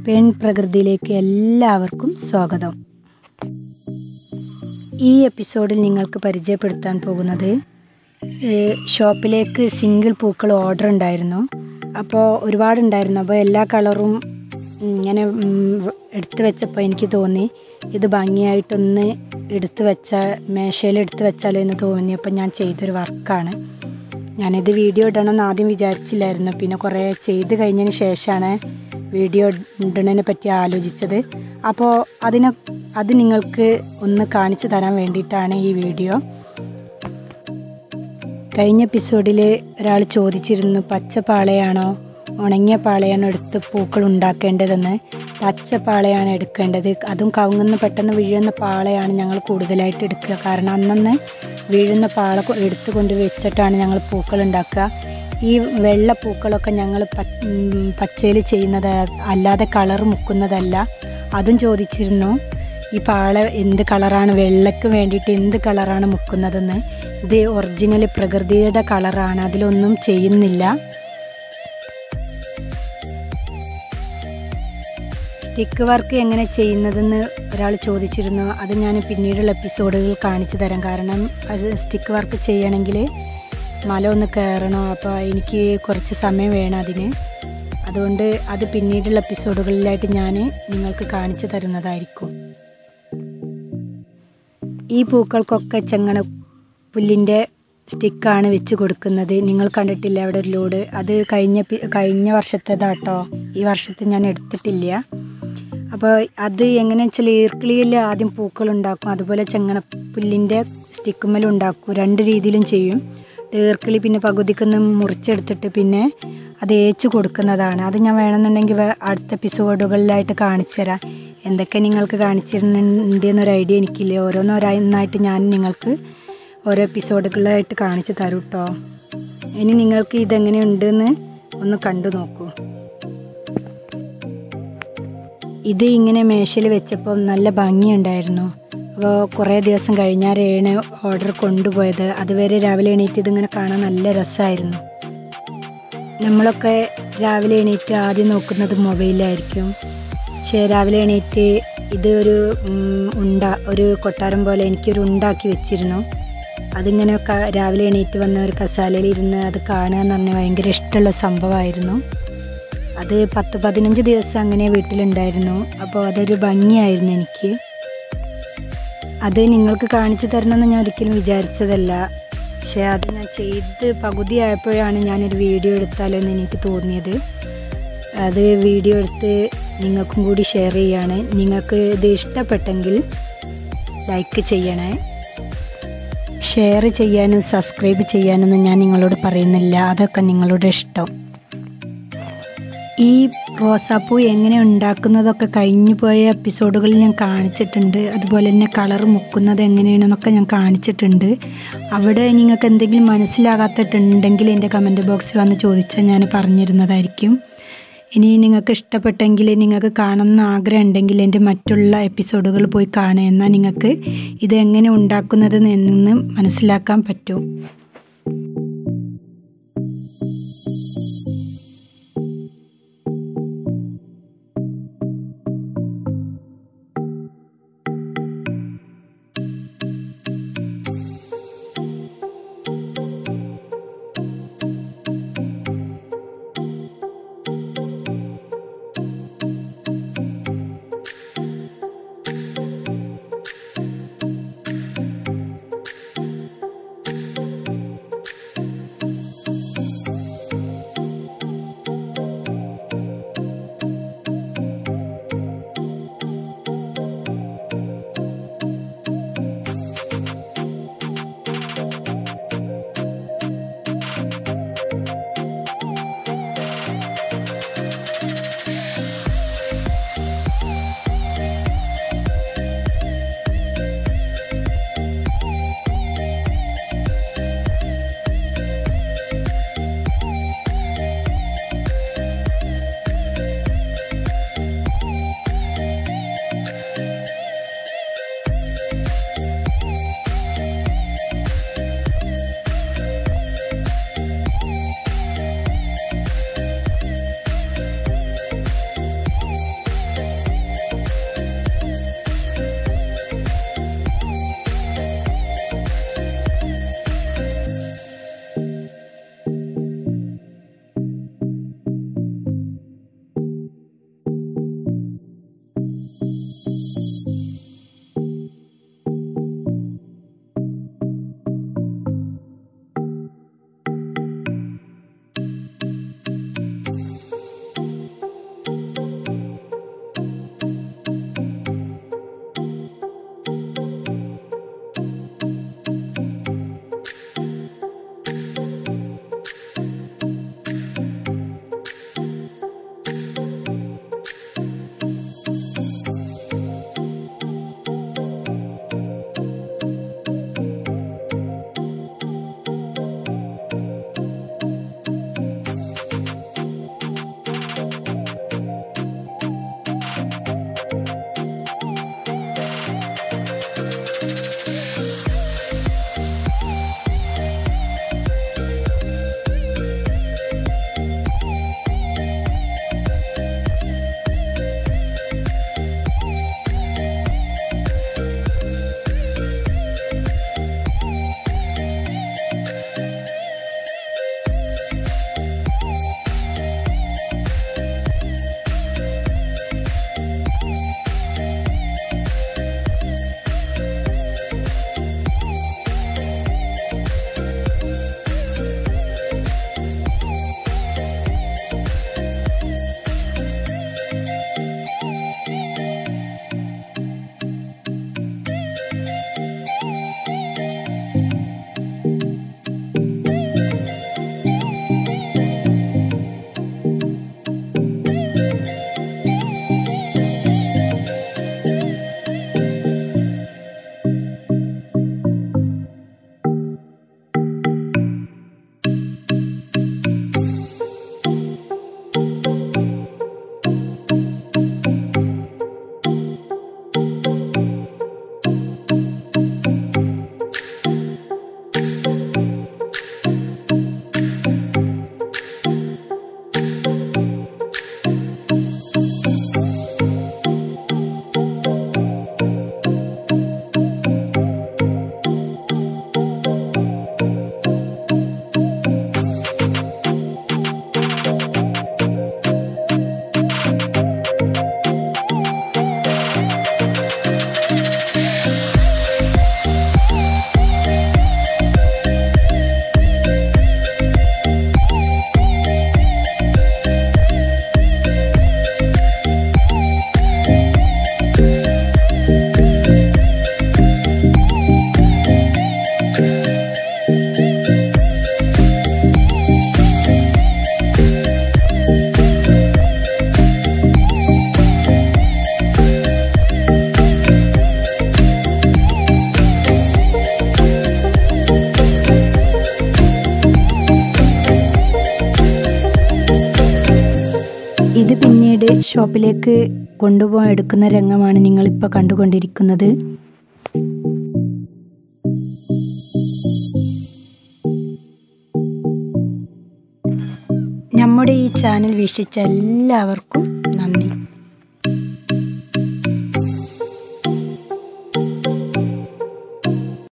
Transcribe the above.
പെൺ പ്രകൃതിയിലേക്ക് എല്ലാവർക്കും സ്വാഗതം ഈ എപ്പിസോഡിൽ നിങ്ങൾക്ക് പരിചയപ്പെടുത്താൻ പോകുന്നത് ഏഹ്, ഷോപ്പിലേക്ക് സിംഗിൾ പൂക്കൾ ഓർഡർ ഉണ്ടായിരുന്നു അപ്പോൾ ഒരുപാടുണ്ടായിരുന്നു അപ്പോൾ എല്ലാ കളറും ഇങ്ങനെ ഉം, എടുത്തു വെച്ചപ്പോൾ എനിക്ക് തോന്നി ഇത് ഭംഗിയായിട്ടൊന്ന് എടുത്തു വെച്ചാൽ മേശയിൽ എടുത്തു വെച്ചാലോ എന്ന് തോന്നിയപ്പോൾ ഞാൻ ചെയ്തൊരു വർക്കാണ് ഞാനിത് വീഡിയോ ഇടണമെന്ന് ആദ്യം വിചാരിച്ചില്ലായിരുന്നു പിന്നെ കുറേ ചെയ്ത് കഴിഞ്ഞതിന് ശേഷമാണ് വീഡിയോ ഇടുന്നതിനെ പറ്റി ആലോചിച്ചത് അപ്പോൾ അതിനെ അത് നിങ്ങൾക്ക് ഒന്ന് കാണിച്ചു തരാൻ വേണ്ടിയിട്ടാണ് ഈ വീഡിയോ കഴിഞ്ഞ എപ്പിസോഡിൽ ഒരാൾ ചോദിച്ചിരുന്നു പച്ച പാളയാണോ ഉണങ്ങിയ പാളയാണോ എടുത്ത് പൂക്കൾ ഉണ്ടാക്കേണ്ടതെന്ന് പച്ച പാളയാണ് എടുക്കേണ്ടത് അതും കവുങ്ങുന്ന പെട്ടെന്ന് വീഴുന്ന പാളയാണ് ഞങ്ങൾ കൂടുതലായിട്ട് എടുക്കുക കാരണം അന്നന്ന് വീഴുന്ന പാള കൊ- എടുത്ത് കൊണ്ട് വെച്ചിട്ടാണ് ഞങ്ങൾ പൂക്കൾ ഉണ്ടാക്കുക ഈ വെള്ള പൂക്കളൊക്കെ ഞങ്ങൾ പച്ചയിൽ ചെയ്യുന്നത് അല്ലാതെ കളർ മുക്കുന്നതല്ല അതും ചോദിച്ചിരുന്നു ഈ പാള എന്ത് കളറാണ് വെള്ളയ്ക്ക് വേണ്ടിയിട്ട് എന്ത് കളറാണ് മുക്കുന്നതെന്ന് ഇത് ഒറിജിനൽ പ്രകൃതിയുടെ കളറാണ് അതിലൊന്നും ചെയ്യുന്നില്ല സ്റ്റിക്ക് വർക്ക് എങ്ങനെ ചെയ്യുന്നതെന്ന് ഒരാൾ ചോദിച്ചിരുന്നു അത് ഞാൻ പിന്നീടുള്ള എപ്പിസോഡുകൾ കാണിച്ചു തരാം കാരണം അത് സ്റ്റിക്ക് വർക്ക് ചെയ്യണമെങ്കിൽ മല ഒന്ന് കയറണോ അപ്പോൾ എനിക്ക് കുറച്ച് സമയം വേണം അതിന് അതുകൊണ്ട് അത് പിന്നീടുള്ള എപ്പിസോഡുകളിലായിട്ട് ഞാൻ നിങ്ങൾക്ക് കാണിച്ചു തരുന്നതായിരിക്കും ഈ പൂക്കൾക്കൊക്കെ ചെങ്ങണ പുല്ലിൻ്റെ സ്റ്റിക്കാണ് വെച്ച് കൊടുക്കുന്നത് നിങ്ങൾ കണ്ടിട്ടില്ല അവിടെ ഒരു ലോഡ് അത് കഴിഞ്ഞ പി- കഴിഞ്ഞ വർഷത്തേതാട്ടോ ഈ വർഷത്തെ ഞാൻ എടുത്തിട്ടില്ല അപ്പോൾ അത് എങ്ങനെയാണെന്ന് വെച്ചാൽ ഈർക്കിളിയിൽ ആദ്യം പൂക്കൾ ഉണ്ടാക്കും അതുപോലെ ചെങ്ങണ പുല്ലിൻ്റെ സ്റ്റിക്കുമ്മലും ഉണ്ടാക്കും രണ്ട് രീതിയിലും ചെയ്യും ഈർക്കിളി പിന്നെ പകുതിക്കൊന്ന് മുറിച്ചെടുത്തിട്ട് പിന്നെ അത് ഏച്ച് കൊടുക്കുന്നതാണ് അത് ഞാൻ വേണമെന്നുണ്ടെങ്കിൽ വേ- അടുത്ത എപ്പിസോഡുകളിലായിട്ട് കാണിച്ചു തരാം എന്തൊക്കെ നിങ്ങൾക്ക് കാണിച്ചിരുന്നുണ്ട് എന്നൊരു ഐഡിയ എനിക്കില്ല ഓരോന്നോരോന്നായിട്ട് ഞാൻ നിങ്ങൾക്ക് ഓരോ എപ്പിസോഡുകളായിട്ട് കാണിച്ചു തരും കേട്ടോ ഇനി നിങ്ങൾക്ക് ഇതെങ്ങനെയുണ്ടെന്ന് ഒന്ന് കണ്ടു നോക്കൂ ഇത് ഇങ്ങനെ മേശയിൽ വെച്ചപ്പോൾ നല്ല ഭംഗിയുണ്ടായിരുന്നു അപ്പോൾ കുറേ ദിവസം കഴിഞ്ഞാലാണ് ഓർഡർ കൊണ്ടുപോയത് അതുവരെ രാവിലെ എണീറ്റ് ഇതിങ്ങനെ കാണാൻ നല്ല രസമായിരുന്നു നമ്മളൊക്കെ രാവിലെ എണീറ്റ് ആദ്യം നോക്കുന്നത് മൊബൈലായിരിക്കും പക്ഷേ രാവിലെ എണീറ്റ് ഇത് ഒരു ഉം, ഉണ്ട ഒരു കൊട്ടാരം പോലെ എനിക്കൊരു ഉണ്ടാക്കി വെച്ചിരുന്നു അതിങ്ങനെ ക- രാവിലെ എണീറ്റ് വന്ന ഒരു കസാലയിൽ ഇരുന്ന് അത് കാണുക എന്ന് പറഞ്ഞാൽ ഭയങ്കര ഇഷ്ടമുള്ള സംഭവമായിരുന്നു അത് പത്ത് പതിനഞ്ച് ദിവസം അങ്ങനെ വീട്ടിലുണ്ടായിരുന്നു അപ്പോൾ അതൊരു ഭംഗിയായിരുന്നു എനിക്ക് അത് നിങ്ങൾക്ക് കാണിച്ചു തരണമെന്ന് ഞാൻ ഒരിക്കലും വിചാരിച്ചതല്ല പക്ഷേ അത് ഞാൻ ചെയ്ത് പകുതിയായപ്പോഴാണ് ഞാനൊരു വീഡിയോ എടുത്താലോ എന്ന് എനിക്ക് തോന്നിയത് അത് വീഡിയോ എടുത്ത് നിങ്ങൾക്കും കൂടി ഷെയർ ചെയ്യാണ് നിങ്ങൾക്ക് ഇത് ഇഷ്ടപ്പെട്ടെങ്കിൽ ലൈക്ക് ചെയ്യണേ ഷെയർ ചെയ്യാനും സബ്സ്ക്രൈബ് ചെയ്യാനൊന്നും ഞാൻ നിങ്ങളോട് പറയുന്നില്ല അതൊക്കെ നിങ്ങളുടെ ഇഷ്ടം ഈ റോസാപ്പൂ എങ്ങനെ ഉണ്ടാക്കുന്നതൊക്കെ കഴിഞ്ഞു പോയ എപ്പിസോഡുകളിൽ ഞാൻ കാണിച്ചിട്ടുണ്ട് അതുപോലെ തന്നെ കളർ മുക്കുന്നത് എങ്ങനെയാണെന്നൊക്കെ ഞാൻ കാണിച്ചിട്ടുണ്ട് അവിടെ നിങ്ങൾക്ക് എന്തെങ്കിലും മനസ്സിലാകാത്തിട്ടുണ്ടെങ്കിൽ എൻ്റെ കമൻറ്റ് ബോക്സിൽ വന്ന് ചോദിച്ചാൽ ഞാൻ പറഞ്ഞിരുന്നതായിരിക്കും ഇനി നിങ്ങൾക്ക് ഇഷ്ടപ്പെട്ടെങ്കിൽ നിങ്ങൾക്ക് കാണുന്ന ആഗ്രഹം ഉണ്ടെങ്കിൽ എൻ്റെ മറ്റുള്ള എപ്പിസോഡുകൾ പോയി കാണുക എന്നാൽ നിങ്ങൾക്ക് ഇത് എങ്ങനെ ഉണ്ടാക്കുന്നത് എന്ന് മനസ്സിലാക്കാൻ പറ്റും ഷോപ്പിലേക്ക് കൊണ്ടുപോകാൻ എടുക്കുന്ന രംഗമാണ് നിങ്ങളിപ്പോൾ കണ്ടുകൊണ്ടിരിക്കുന്നത് നമ്മുടെ ഈ ചാനൽ വീക്ഷിച്ച എല്ലാവർക്കും നന്ദി